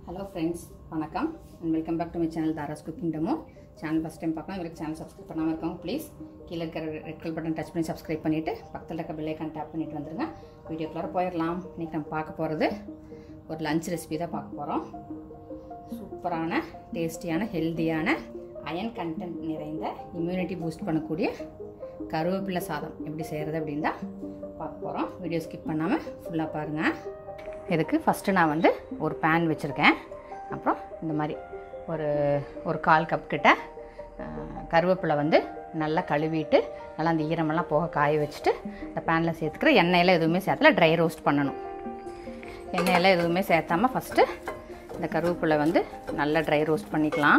hello friends வணக்கம் and welcome back to my channel Thara's cooking demo channel first time பார்க்கலாம் உங்களுக்கு channel subscribe பண்ணாமல் இருக்கவங்க ப்ளீஸ் கீழே இருக்கிற ரெட் கலர் பட்டன் டச் பண்ணி சப்ஸ்கிரைப் பண்ணிவிட்டு பக்கத்தில் இருக்க பெல் ஐக்கான் டேப் பண்ணிட்டு வந்துருங்க வீடியோக்குள்ளார போயிடலாம் இன்றைக்கி நம்ம பார்க்க போகிறது ஒரு லஞ்ச் ரெசிபி தான் பார்க்க போகிறோம் சூப்பரான டேஸ்டியான ஹெல்த்தியான அயன் கண்டென்ட் நிறைந்த இம்யூனிட்டி பூஸ்ட் பண்ணக்கூடிய கருவேப்பிலை சாதம் எப்படி செய்கிறது அப்படின்னு தான் பார்க்க போகிறோம் வீடியோ ஸ்கிப் பண்ணாமல் ஃபுல்லாக பாருங்கள் இதுக்கு ஃபஸ்ட்டு நான் வந்து ஒரு பேன் வச்சுருக்கேன் அப்புறம் இந்த மாதிரி ஒரு ஒரு கால் கப் கிட்ட அஹ், கருவேப்பிலை வந்து நல்லா கழுவிட்டு நல்லா அந்த ஈரமெல்லாம் போக காய வச்சுட்டு இந்த பேனில் சேர்த்துக்கிற எண்ணெயில் எதுவுமே சேர்த்தல ட்ரை ரோஸ்ட் பண்ணணும் எண்ணெயில் எதுவுமே சேர்த்தாம ஃபஸ்ட்டு இந்த கருவேப்பிலை வந்து நல்லா ட்ரை ரோஸ்ட் பண்ணிக்கலாம்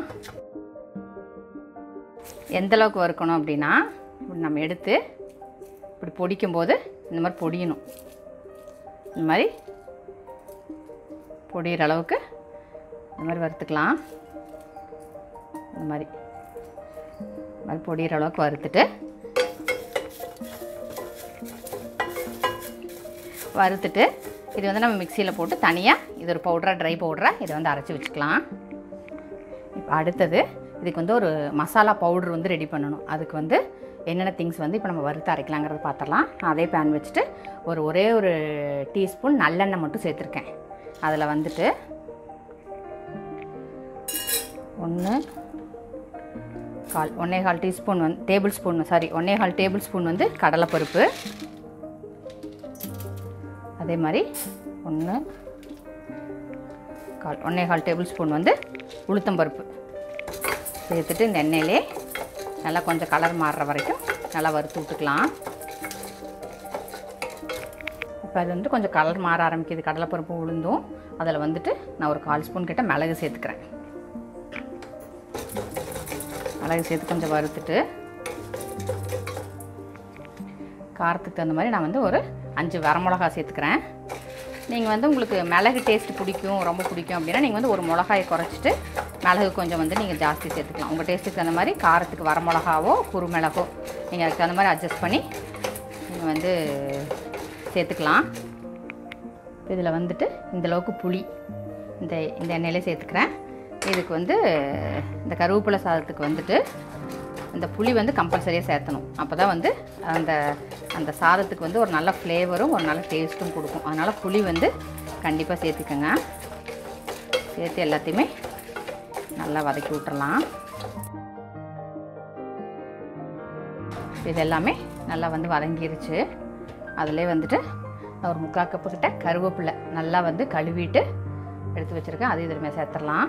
எந்த அளவுக்கு வறுக்கணும் அப்படின்னா இப்படி நம்ம எடுத்து இப்படி பொடிக்கும்போது இந்த மாதிரி பொடியணும் இந்த மாதிரி பொடியிற அளவுக்கு இந்த மாதிரி வறுத்துக்கலாம் இந்த மாதிரி இந்த மாதிரி பொடியிற அளவுக்கு வறுத்துட்டு வறுத்துட்டு இது வந்து நம்ம மிக்சியில் போட்டு தனியாக இது ஒரு பவுடராக ட்ரை பவுடராக இதை வந்து அரைச்சி வச்சுக்கலாம் இப்போ அடுத்தது இதுக்கு வந்து ஒரு மசாலா பவுடர் வந்து ரெடி பண்ணணும் அதுக்கு வந்து என்னென்ன திங்ஸ் வந்து இப்போ நம்ம வறுத்து அரைக்கலாங்கிறத பார்த்துடலாம் நான் அதே பேன் வச்சுட்டு ஒரு ஒரே ஒரு டீஸ்பூன் நல்லெண்ணெய் மட்டும் சேர்த்துருக்கேன் அதில் வந்துட்டு ஒன்று கால் ஒன்றே கால் டீஸ்பூன் வந்து டேபிள் ஸ்பூன் சாரி ஒன்றே கால் டேபிள் ஸ்பூன் வந்து கடலைப்பருப்பு அதே மாதிரி ஒன்று கால் ஒன்றே கால் டேபிள் ஸ்பூன் வந்து உளுத்தம்பருப்பு சேர்த்துட்டு இந்த எண்ணெயிலே நல்லா கொஞ்சம் கலர் மாறுற வரைக்கும் நல்லா வறுத்து விட்டுக்கலாம் இப்போ அது வந்து கொஞ்சம் கலர் மாற ஆரம்பிக்குது கடலைப்பருப்பு உளுந்தும் அதில் வந்துட்டு நான் ஒரு கால் ஸ்பூன் கிட்ட மிளகு சேர்த்துக்கிறேன் மிளகு சேர்த்து கொஞ்சம் வறுத்துட்டு காரத்துக்கு தகுந்த மாதிரி நான் வந்து ஒரு அஞ்சு வரமிளகா சேர்த்துக்கிறேன் நீங்கள் வந்து உங்களுக்கு மிளகு டேஸ்ட் பிடிக்கும் ரொம்ப பிடிக்கும் அப்படின்னா நீங்கள் வந்து ஒரு மிளகாயை குறைச்சிட்டு மிளகு கொஞ்சம் வந்து நீங்கள் ஜாஸ்தி சேர்த்துக்கலாம் உங்கள் டேஸ்ட்டுக்கு தகுந்த மாதிரி காரத்துக்கு வரமிளகாவோ குறுமிளகோ நீங்கள் அதுக்கு தகுந்த மாதிரி அட்ஜஸ்ட் பண்ணி நீங்கள் வந்து சேர்த்துக்கலாம் இதில் வந்துட்டு இந்த அளவுக்கு புளி இந்த இந்த எண்ணெயிலே சேர்த்துக்கிறேன் இதுக்கு வந்து இந்த கருவேப்பிலை சாதத்துக்கு வந்துட்டு இந்த புளி வந்து கம்பல்சரியாக சேர்த்தணும் அப்போ தான் வந்து அந்த அந்த சாதத்துக்கு வந்து ஒரு நல்ல ஃப்ளேவரும் ஒரு நல்ல டேஸ்ட்டும் கொடுக்கும் அதனால் புளி வந்து கண்டிப்பாக சேர்த்துக்கோங்க சேர்த்து எல்லாத்தையுமே நல்லா வதக்கி விட்டுறலாம் இது எல்லாமே நல்லா வந்து வதங்கிருச்சு அதிலே வந்துட்டு நான் ஒரு முக்கால் கப்பு கிட்ட கருவேப்பிலை நல்லா வந்து கழுவிட்டு எடுத்து வச்சுருக்கேன் அது இதில் மேல் சேர்த்துடலாம்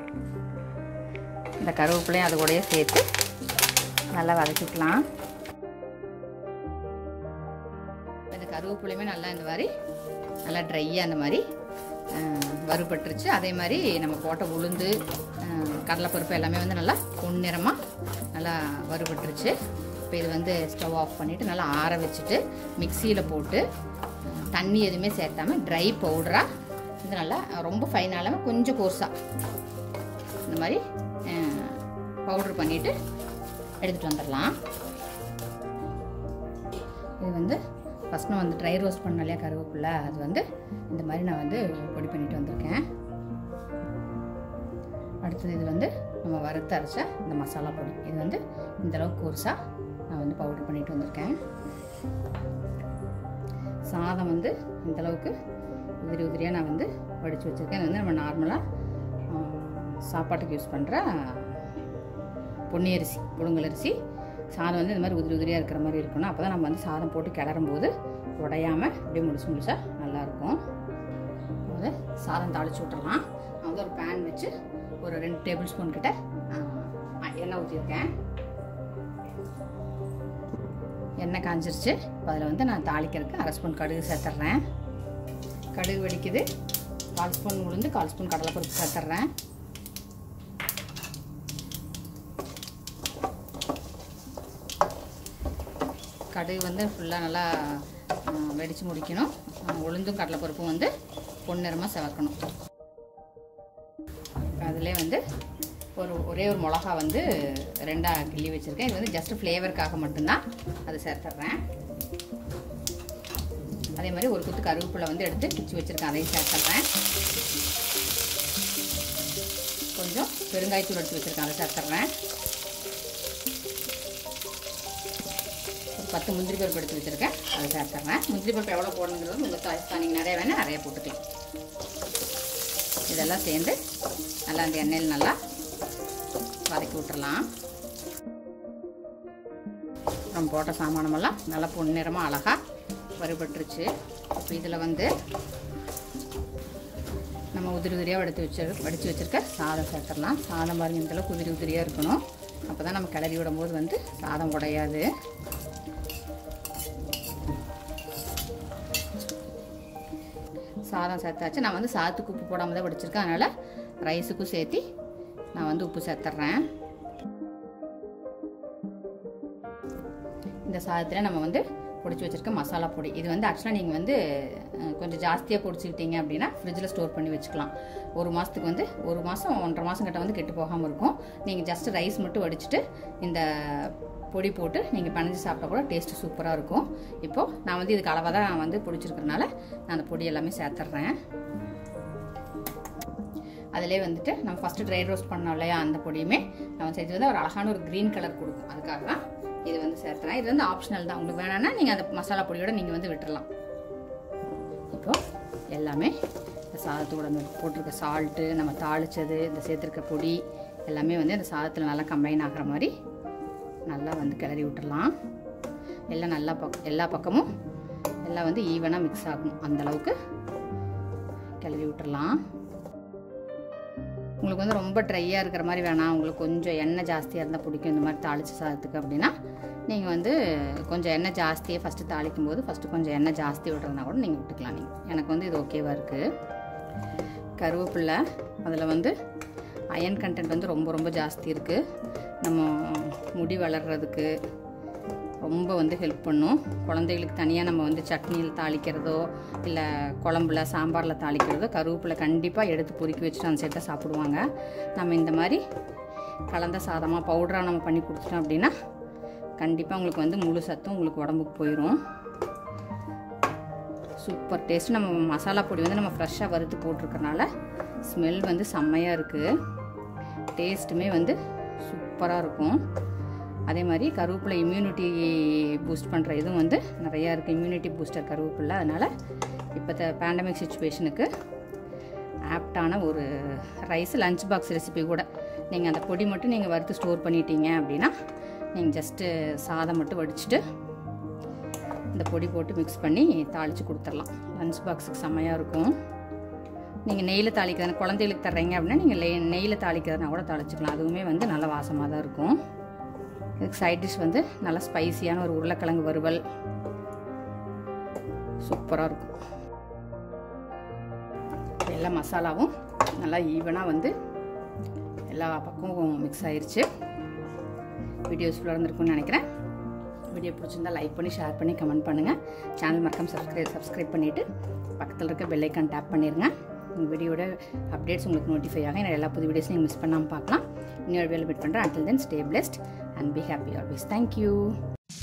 இந்த கருவேப்பிலையும் அது கூடயே சேர்த்து நல்லா வதக்கிக்கலாம் இந்த கருவேப்பிலையுமே நல்லா இந்த மாதிரி நல்லா ட்ரையாக அந்த மாதிரி அஹ், வறுபட்டுருச்சு அதே மாதிரி நம்ம போட்ட உளுந்து அஹ், கடலைப்பருப்பு எல்லாமே வந்து நல்லா பொன்னிறமாக நல்லா வறுபட்டுருச்சு இப்போ இது வந்து ஸ்டவ் ஆஃப் பண்ணிவிட்டு நல்லா ஆற வச்சுட்டு மிக்சியில் போட்டு அஹ், தண்ணி எதுவுமே சேர்த்தாம ட்ரை பவுடராக இது நல்லா ரொம்ப ஃபைனாலாமல் கொஞ்சம் கோர்ஸாக இந்த மாதிரி பவுட்ரு பண்ணிவிட்டு எடுத்துகிட்டு வந்துடலாம் இது வந்து ஃபஸ்ட் நான் வந்து ட்ரை ரோஸ்ட் பண்ண இல்லையா கருவேப்பிலை அது வந்து இந்த மாதிரி நான் வந்து பொடி பண்ணிட்டு வந்திருக்கேன் அடுத்தது இது வந்து நம்ம வறுத்து அரைச்ச இந்த மசாலா பொடி இது வந்து இந்த அளவுக்கு கோர்ஸாக நான் வந்து பவுடர் பண்ணிட்டு வந்திருக்கேன் சாதம் வந்து இந்த அளவுக்கு உதிரி உதிரியாக நான் வந்து வடித்து வச்சுருக்கேன் இது வந்து நம்ம நார்மலாக சாப்பாட்டுக்கு யூஸ் பண்ணுற பொன்னி அரிசி புழுங்கல் அரிசி சாதம் வந்து இந்த மாதிரி உதிரி உதிரியாக இருக்கிற மாதிரி இருக்கணும் அப்போ தான் நம்ம வந்து சாதம் போட்டு கிளறும் போது உடையாமல் அப்படியே முழுசு முழுசாக நல்லாயிருக்கும் வந்து சாதம் தாளிச்சு விட்டுறலாம் நான் வந்து ஒரு பேன் வச்சு ஒரு ரெண்டு டேபிள் ஸ்பூன் கிட்ட ஆ, எண்ணெய் ஊற்றிருக்கேன் எண்ணெய் காஞ்சிருச்சு இப்போ அதில் வந்து நான் தாளிக்கிறதுக்கு அரை ஸ்பூன் கடுகு சேர்த்துட்றேன் கடுகு வெடிக்குது கால் ஸ்பூன் உளுந்து கால் ஸ்பூன் கடலைப்பருப்பு சேர்த்துட்றேன் கடுகு வந்து ஃபுல்லாக நல்லா வெடித்து முடிக்கணும் அஹ் உளுந்தும் கடலைப்பருப்பும் வந்து பொன்னிறமாக செவக்கணும் அதிலே வந்து ஒரு ஒரே ஒரு மிளகா வந்து ரெண்டாக கிள்ளி வச்சுருக்கேன் இது வந்து ஜஸ்ட் ஃப்ளேவருக்காக மட்டும்தான் அதை சேர்த்துட்றேன் அதே மாதிரி ஒரு குத்து கருவேப்பிலை வந்து எடுத்து பிச்சு வச்சுருக்கேன் அதையும் சேர்த்துட்றேன் கொஞ்சம் பெருங்காயத்தூள் எடுத்து வச்சுருக்கேன் அதை சேர்த்துட்றேன் ஒரு பத்து முந்திரி பருப்பு எடுத்து வச்சுருக்கேன் அதை சேர்த்துட்றேன் முந்திரி பருப்பு எவ்வளோ போடணுங்கிறது உங்கள் சாய்ஸ் தான் நீங்கள் நிறைய வேணால் நிறைய போட்டுக்கலாம் இதெல்லாம் சேர்ந்து நல்லா அந்த எண்ணெயில் நல்லா வதக்கி விட்டுறலாம் நம்ம போட்ட சாமானமெல்லாம் நல்லா பொன்னிறமாக அழகாக வறுபட்டுருச்சு இப்போ இதில் வந்து நம்ம உதிரி உதிரியாக வடித்து வச்சு வடித்து வச்சுருக்க சாதம் சேர்த்துடலாம் சாதம் பாருங்க இந்தளவுக்கு உதிரி உதிரியாக இருக்கணும் அப்போ தான் நம்ம கிளறி விடும்போது வந்து சாதம் உடையாது சாதம் சேர்த்தாச்சு நான் வந்து சாதத்துக்கு உப்பு போடாமல் தான் வடிச்சிருக்கேன் அதனால் ரைஸுக்கும் சேர்த்து நான் வந்து உப்பு சேர்த்துட்றேன் இந்த சாதத்தில் நம்ம வந்து பொடிச்சு வச்சுருக்க மசாலா பொடி இது வந்து ஆக்சுவலாக நீங்கள் வந்து அஹ், கொஞ்சம் ஜாஸ்தியாக பொடிச்சுக்கிட்டீங்க அப்படின்னா ஃப்ரிட்ஜில் ஸ்டோர் பண்ணி வச்சுக்கலாம் ஒரு மாதத்துக்கு வந்து ஒரு மாதம் ஒன்றரை மாதம் கிட்ட வந்து கெட்டு போகாமல் இருக்கும் நீங்கள் ஜஸ்ட் ரைஸ் மட்டும் வடிச்சிட்டு இந்த பொடி போட்டு நீங்கள் பனைஞ்சு சாப்பிட்டா கூட டேஸ்ட்டு சூப்பராக இருக்கும் இப்போது நான் வந்து இதுக்கு அளவாக தான் நான் வந்து பொடிச்சிருக்கிறனால நான் அந்த பொடி எல்லாமே சேர்த்துட்றேன் அதிலே வந்துட்டு நம்ம ஃபஸ்ட்டு ட்ரை ரோஸ்ட் பண்ணோம் இல்லையா அந்த பொடியுமே நம்ம செஞ்சு வந்து ஒரு அழகான ஒரு க்ரீன் கலர் கொடுக்கும் அதுக்காக தான் இது வந்து சேர்த்துறேன் இது வந்து ஆப்ஷனல் தான் உங்களுக்கு வேணாம்னா நீங்கள் அந்த மசாலா பொடியோட நீங்கள் வந்து விட்டுறலாம் இப்போ எல்லாமே இந்த சாதத்தோட அந்த போட்டிருக்க சால்ட்டு நம்ம தாளிச்சது இந்த சேர்த்துருக்க பொடி எல்லாமே வந்து அந்த சாதத்தில் நல்லா கம்பைன் ஆகிற மாதிரி நல்லா வந்து கிளறி விட்டுறலாம் எல்லாம் நல்லா பக் எல்லா பக்கமும் எல்லாம் வந்து ஈவனாக மிக்ஸ் ஆகணும் அந்த அளவுக்கு கிளறி விட்டுறலாம் உங்களுக்கு வந்து ரொம்ப ட்ரையாக இருக்கிற மாதிரி வேணாம் உங்களுக்கு கொஞ்சம் எண்ணெய் ஜாஸ்தியாக இருந்தால் பிடிக்கும் இந்த மாதிரி தாளித்து சாதத்துக்கு அப்படின்னா நீங்கள் வந்து கொஞ்சம் எண்ணெய் ஜாஸ்தியாக ஃபஸ்ட்டு தாளிக்கும் போது ஃபஸ்ட்டு கொஞ்சம் எண்ணெய் ஜாஸ்தி விடுறதுனா கூட நீங்கள் விட்டுக்கலாம் நீங்கள் எனக்கு வந்து இது ஓகேவாக இருக்குது கருவேப்பில்லை அதில் வந்து அயன் கண்டென்ட் வந்து ரொம்ப ரொம்ப ஜாஸ்தி இருக்குது நம்ம முடி வளர்கிறதுக்கு ரொம்ப வந்து ஹெல்ப் பண்ணும் குழந்தைகளுக்கு தனியாக நம்ம வந்து சட்னியில் தாளிக்கிறதோ இல்லை குழம்புல சாம்பாரில் தாளிக்கிறதோ கருவேப்பிலை கண்டிப்பாக எடுத்து பொறுக்கி வச்சுட்டு அந்த சேர்த்த சாப்பிடுவாங்க நம்ம இந்த மாதிரி கலந்த சாதமாக பவுடராக நம்ம பண்ணி கொடுத்துட்டோம் அப்படின்னா கண்டிப்பாக உங்களுக்கு வந்து முழு சத்தும் உங்களுக்கு உடம்புக்கு போயிடும் சூப்பர் டேஸ்ட் நம்ம மசாலா பொடி வந்து நம்ம ஃப்ரெஷ்ஷாக வறுத்து போட்டிருக்கறனால ஸ்மெல் வந்து செம்மையாக இருக்குது டேஸ்ட்டுமே வந்து சூப்பராக இருக்கும் அதே மாதிரி கருவேப்பிலை இம்யூனிட்டி பூஸ்ட் பண்ணுற இதுவும் வந்து நிறையா இருக்குது இம்யூனிட்டி பூஸ்டர் கருவேப்பிலை அதனால் இப்போ பேண்டமிக் சுச்சுவேஷனுக்கு ஆப்டான ஒரு ரைஸ் லஞ்ச் பாக்ஸ் ரெசிபி கூட நீங்கள் அந்த பொடி மட்டும் நீங்கள் வறுத்து ஸ்டோர் பண்ணிட்டீங்க அப்படின்னா நீங்கள் ஜஸ்ட்டு சாதம் மட்டும் வடிச்சிட்டு இந்த பொடி போட்டு மிக்ஸ் பண்ணி தாளித்து கொடுத்துடலாம் லஞ்ச் பாக்ஸுக்கு செம்மையாக இருக்கும் நீங்கள் நெய்யில் தாளிக்கிறது குழந்தைகளுக்கு தர்றீங்க அப்படின்னா நீங்கள் நெய் நெய்யில் தாளிக்கிறதுனா கூட தாளிச்சுக்கலாம் அதுவுமே வந்து நல்ல வாசமாக தான் இருக்கும் இதுக்கு சைட் டிஷ் வந்து நல்லா ஸ்பைசியான ஒரு உருளைக்கிழங்கு வறுவல் சூப்பராக இருக்கும் இப்ப எல்லா மசாலாவும் நல்லா ஈவனாக வந்து எல்லா பக்கமும் மிக்ஸ் ஆயிருச்சு வீடியோ யூஸ்ஃபுல்லாக இருந்திருக்கும்னு நினைக்கிறேன் வீடியோ பிடிச்சிருந்தா லைக் பண்ணி ஷேர் பண்ணி கமெண்ட் பண்ணுங்கள் சேனல் மறக்காம சப்ஸ்கிரைப் சப்ஸ்கிரைப் பண்ணிவிட்டு பக்கத்தில் இருக்க பெல் ஐக்கான் டேப் பண்ணிடுங்க உங்கள் வீடியோட அப்டேட்ஸ் உங்களுக்கு நோட்டிஃபை ஆகும் என்னோட எல்லா புது வீடியோஸையும் மிஸ் பண்ணாமல் பார்க்கலாம் இன்னொரு வேலை மீட் பண்ணுறேன் until then stay blessed and be happy always thank you